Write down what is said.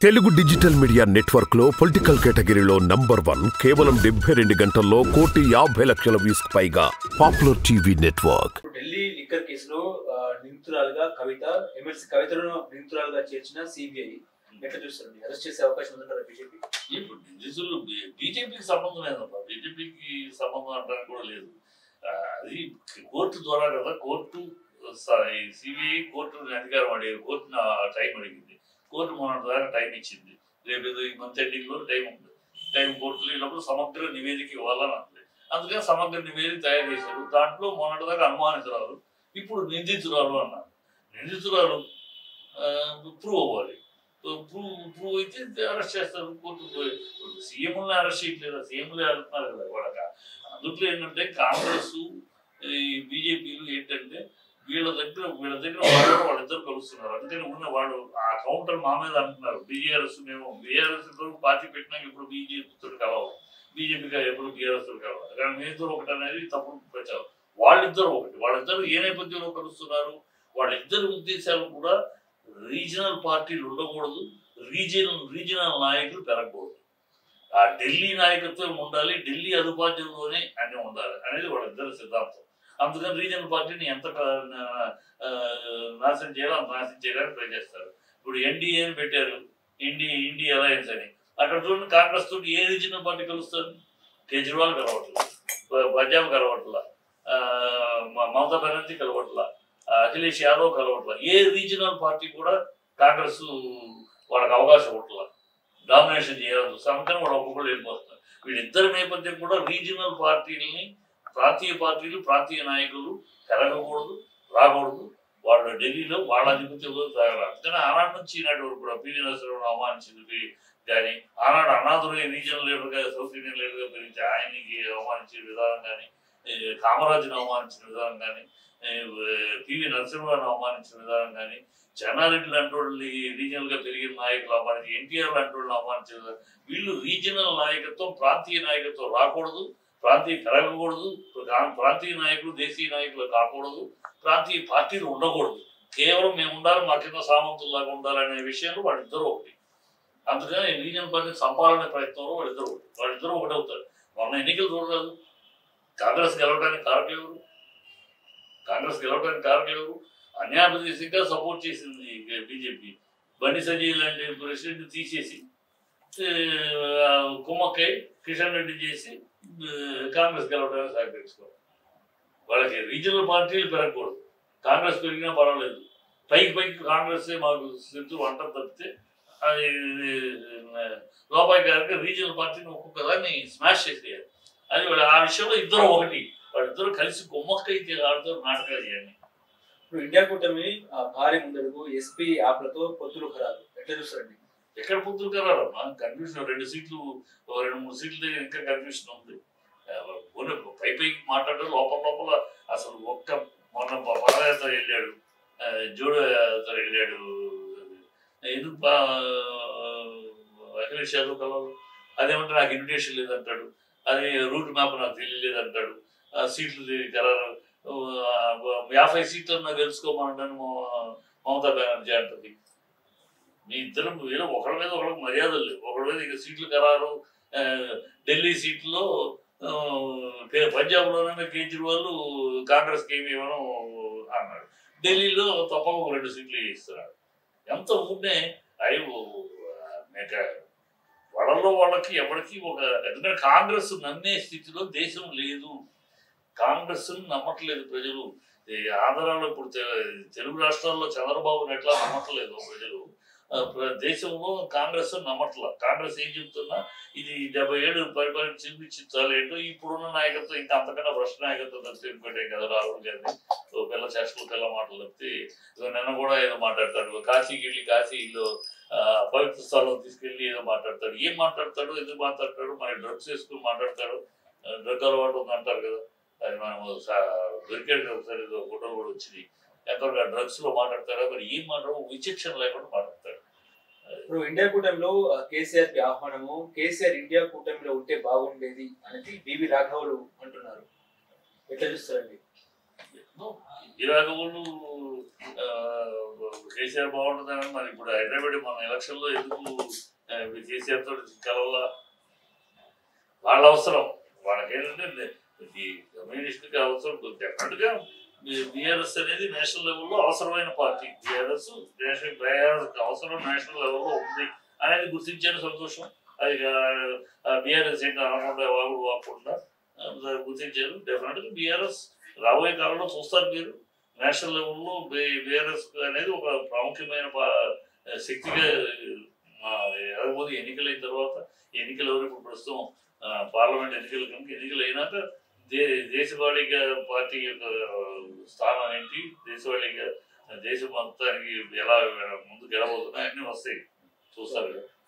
Telugu digital media network లో political కేటగిరీలో number one కేవలం డెబ్బై రెండు గంటల్లో కోటి యాభై లక్షల వ్యూస్ పైగా పాపులర్ టీవీ నెట్వర్క్ ఇప్పుడు ఢిల్లీ లిక్కర్ కేసులో ఆ, నిందితురాలుగా కవిత ఎమ్మెల్సీ కవితలను నిందితురాలుగా చేర్చిన సిబిఐ ఎట్లా చూస్తారండి అరెస్ట్ చేసే అవకాశం ఉందంటారా బీజేపీ ఇప్పుడు నిందితులు బీజేపీకి సంబంధం లేదమ్మా బీజేపీకి సంబంధం అంటానికి కూడా లేదు ఆ, అది కోర్టు ద్వారా కదా కోర్టు సిబిఐ కోర్టు అధికారం అడిగి కోర్టు టైం అడిగింది కోర్టు మొన్న దాకా టైం ఇచ్చింది రేపు ఏదో ఈ మంత్ ఎండింగ్ లో టైం ఉంది టైం కోర్టులో వెళ్ళినప్పుడు సమగ్ర నివేదిక ఇవ్వాలని అంది అందుకని సమగ్ర నివేదిక తయారు చేశారు దాంట్లో మొన్నటి దాకా అనుమానితురాలు ఇప్పుడు నిందితురాలు అన్నారు నిందితురాలు ప్రూవ్ అవ్వాలి ప్రూవ్ ప్రూవ్ అయితే అరెస్ట్ చేస్తారు కోర్టు సీఎంని అరెస్ట్ చేయట్లేదు సీఎంలే వెళ్తున్నారు కదా వాళ్ళకి అందుట్లో ఏంటంటే కాంగ్రెస్ ఈ బీజేపీలు ఏంటంటే వీళ్ళ దగ్గర వీళ్ళ దగ్గర వాళ్ళు వాళ్ళిద్దరు కలుస్తున్నారు అందుకని ఉన్న వాళ్ళు ఆ కౌంటర్ మా మీద అంటున్నారు బీఆర్ఎస్ మేము బీఆర్ఎస్ పార్టీ పెట్టినాక ఇప్పుడు బీజేపీతో కలవు బీజేపీగా ఎప్పుడు బీఆర్ఎస్ కలవాలి కానీ మీతో ఒకటి అనేది తప్పుడు ప్రచారం వాళ్ళిద్దరు ఒకటి వాళ్ళిద్దరు ఏ నేపథ్యంలో కలుస్తున్నారు వాళ్ళిద్దరి ఉద్దేశాలు కూడా రీజనల్ పార్టీలు ఉండకూడదు రీజనల్ రీజనల్ నాయకులు పెరగకూడదు ఆ ఢిల్లీ నాయకత్వం ఉండాలి ఢిల్లీ అదుపాధ్యంలోనే అన్ని ఉండాలి అనేది వాళ్ళిద్దరి సిద్ధాంతం అందుకని రీజనల్ పార్టీని ఎంత కా- ఆ, నాశనం చేయాలో అంత నాశనం చేయడానికి ట్రై చేస్తారు ఇప్పుడు ఎన్డీఏ అని పెట్టారు ఇండియా ఇండియా అలయన్స్ అని అక్కడ చూడండి కాంగ్రెస్ తోటి ఏ రీజనల్ పార్టీ కలుస్తుంది కేజ్రీవాల్ కలవట్లేదు ప- పంజాబ్ కలవట్లా ఆ, మ- మమతా బెనర్జీ కలవట్లా ఆ, అఖిలేష్ యాదవ్ కలవట్లా ఏ రీజనల్ పార్టీ కూడా కాంగ్రెస్ వాళ్ళకి అవకాశం ఇవ్వట్లా డామినేషన్ చేయాలని చూస్తే అందుకని వాళ్ళు ఒక్కొక్కరు వెళ్ళిపోతున్నారు వీళ్ళిద్దరి నేపథ్యం కూడా రీజనల్ పార్టీలని ప్రాంతీయ పార్టీలు ప్రాంతీయ నాయకులు పెరగకూడదు రాకూడదు వాళ్ళు ఢిల్లీలో వాళ్ళ అధిపత్యంలో తాగరు అందుకని ఆనాడు నుంచి ఈనాటి వరకు కూడా పివి నరసింహరావు అవమానించింది కానీ ఆనాడు అనాథులై రీజనల్ లీడర్గా సౌత్ ఇండియన్ లీడర్గా పెరిగితే ఆయనకి అవమానించిన విధానం కానీ కామరాజుని అవమానించిన విధానం కానీ పివి నరసింహరావుని అవమానించిన విధానం కానీ చెన్నారెడ్డి లాంటి వాళ్ళు రీజనల్ గా పెరిగిన నాయకులు అవమానించి ఎన్టీఆర్ లాంటి వాళ్ళు అవమానించిన విధానం. వీళ్ళు రీజనల్ నాయకత్వం ప్రాంతీయ నాయకత్వం రాకూడదు ప్రాంతీయ పెరగకూడదు ప్రా- ప్రాంతీయ నాయకులు దేశీయ నాయకులు కాకూడదు ప్రాంతీయ పార్టీలు ఉండకూడదు కేవలం మేము ఉండాలి మా కింద సామంతుల్లాగా ఉండాలనే విషయంలో వాళ్ళిద్దరూ ఒకటి అందుకని రీజనల్ పార్టీ సంపాదన ప్రయత్నంలో వాళ్ళిద్దరు ఒకటి వాళ్ళిద్దరూ ఒకటి అవుతారు మొన్న ఎన్నికలు చూడలేదు కాంగ్రెస్ గెలవడానికి కారకులు ఎవరు కాంగ్రెస్ గెలవడానికి కారకులు ఎవరు అన్యాయప్రదేశంగా సపోర్ట్ చేసింది బీజేపీ బండి సంజయ్ లాంటి ప్రెసిడెంట్ తీసేసి ఆ, కుమ్మక్కై కిషన్ రెడ్డి చేసి ఆ, కాంగ్రెస్ గెలవడానికి సహకరించుకోవాలి వాళ్ళకి రీజనల్ పార్టీలు పెరగకూడదు కాంగ్రెస్ పెరిగినా పర్వాలేదు పైకి పైకి కాంగ్రెస్ మాకు శత్రువు అంటారు తప్పితే అది ఆ, లోపాయి గారికి రీజనల్ పార్టీని ఒక్కొక్క దాన్ని స్మాష్ చేసేయాలి అది వాళ్ళ ఆ విషయంలో ఇద్దరు ఒకటి వాళ్ళిద్దరు కలిసి కుమ్మక్కైతే ఆడుతూ నాటకాలు చేయండి ఇప్పుడు ఇండియా కూటమి ఆ, భారీ ముందడుగు ఎస్పీ యాప్లతో పొత్తులు ఖరారు ఎట్లా చూస్తారండి ఎక్కడ పొద్దులు కరారమ్మా కన్ఫ్యూజన్ రెండు సీట్లు ఓ రెండు మూడు సీట్ల దగ్గర ఇంకా కన్ఫ్యూజన్ ఉంది ఆ, పోనీ పై పైకి మాట్లాడడం లోపల లోపల అసలు ఒక్క మొన్న ప- పాదయాత్ర వెళ్ళాడు ఆ, జోడో యాత్ర వెళ్ళాడు ఎందుకు బా- అఖిలేష్ యాదవ్ కలవదు అదేమంటే నాకు ఇన్విటేషన్ లేదంటాడు అది రూట్ మ్యాప్ నాకు తెలియలేదంటాడు ఆ, సీట్లు ఖరారు ఆ, యాభై సీట్లు నాకు తెలుసుకోమన్నాను మమతా బెనర్జీ అంటది మీ ఇద్దరం వీళ్ళు ఒకరి మీద ఒకరికి మర్యాదలు లేవు ఒకరి మీద ఇక సీట్లు ఖరారు ఆ, ఢిల్లీ సీట్లో ఆ, కే- పంజాబ్లోనే కేజ్రీవాల్ కాంగ్రెస్కి ఏమి ఇవ్వడం అన్నాడు ఢిల్లీలో తప్పక ఒక రెండు సీట్లు ఇస్తున్నాడు ఎంత ఉంటే అవి మేక వాళ్ళలో వాళ్ళకి ఎవరికి ఒక ఎందుకంటే కాంగ్రెస్ నమ్మే స్థితిలో దేశం లేదు కాంగ్రెస్ నమ్మట్లేదు ప్రజలు ఈ ఆంధ్రాలో ఇప్పుడు తె- తెలుగు రాష్ట్రాల్లో చంద్రబాబుని ఎట్లా నమ్మట్లేదు ప్రజలు ఆ, ప్ర- దేశంలో కాంగ్రెస్ నమ్మట్ల కాంగ్రెస్ ఏం చెప్తున్నా ఇది డెబ్బై ఏడు పరిపాలన చూపించాలి ఏంటో ఇప్పుడున్న నాయకత్వం ఇంకా అంతకన్నా భ్రష్ట నాయకత్వం తప్పితే ఇంకోటే కదా రాహుల్ గాంధీ ఓ పిల్ల చేష్టలు పిల్ల మాటలు తప్పితే ఇదిగో నిన్న కూడా ఏదో మాట్లాడతాడు కాశీకి వెళ్ళి కాశీలో ఆ, పవిత్ర స్థలం తీసుకెళ్ళి ఏదో మాట్లాడతాడు ఏం మాట్లాడతాడు ఎందుకు మాట్లాడతాడు మరి డ్రగ్స్ వేసుకుని మాట్లాడతాడు డ్రగ్ అలవాటు ఉంది అంటారు కదా అది మనం దొరికాడు కదా ఒకసారి ఏదో ఫోటోలు కూడా వచ్చినాయి ఎక్కడ డ్రగ్స్ లో మాట్లాడతాడా మరి ఏం మాట్లాడు విచక్షణ లేకుండా మాట్లాడతాడు ఇప్పుడు ఇండియా కూటమిలో ఆ, కేసీఆర్ కి ఆహ్వానము కేసీఆర్ ఇండియా కూటమిలో ఉంటే బాగుండేది అనేది బివి రాఘవులు అంటున్నారు ఎట్లా చూస్తారండి ఇలాగ వాళ్ళు ఆ, కేసీఆర్ బాగుంటుందని మరి ఇప్పుడు హైదరాబాద్ మన ఎలక్షన్లో ఎందుకు ఆ, కేసీఆర్ తోటి కలవాలా వాళ్ళ అవసరం వాళ్ళకేంటంటే ఈ కమ్యూనిస్ట్కి అవసరం డెఫినెట్గా బీఆర్ఎస్ అనేది నేషనల్ లెవెల్లో అవసరమైన పార్టీ బీఆర్ఎస్ నేషనల్ బీఆర్ఎస్ అవసరం నేషనల్ లెవెల్లో ఉంది అనేది గుర్తించాను సంతోషం అది బీఆర్ఎస్ ఏంటి అనకుండా వాగుడు వాకుండా ఆ, గుర్తించారు డెఫినెట్గా బీఆర్ఎస్ రాబోయే కాలంలో చూస్తారు మీరు నేషనల్ లెవెల్లో బీఆర్ఎస్ అనేది ఒక ప్రాముఖ్యమైన పా- శక్తిగా ఆ, ఎదగబోదు ఎన్నికలైన తర్వాత ఎన్నికలు ఎవరు ఇప్పుడు ప్రస్తుతం ఆ, పార్లమెంట్ ఎన్నికలు కనుక ఎన్నికలు అయినాక దే దేశవాళీగా పార్టీ యొక్క స్థానం ఏంటి దేశవాళీగా దేశం మొత్తానికి ఎలా ముందుకు వెళ్ళబోతున్నాయి అన్నీ వస్తాయి చూస్తారు కదా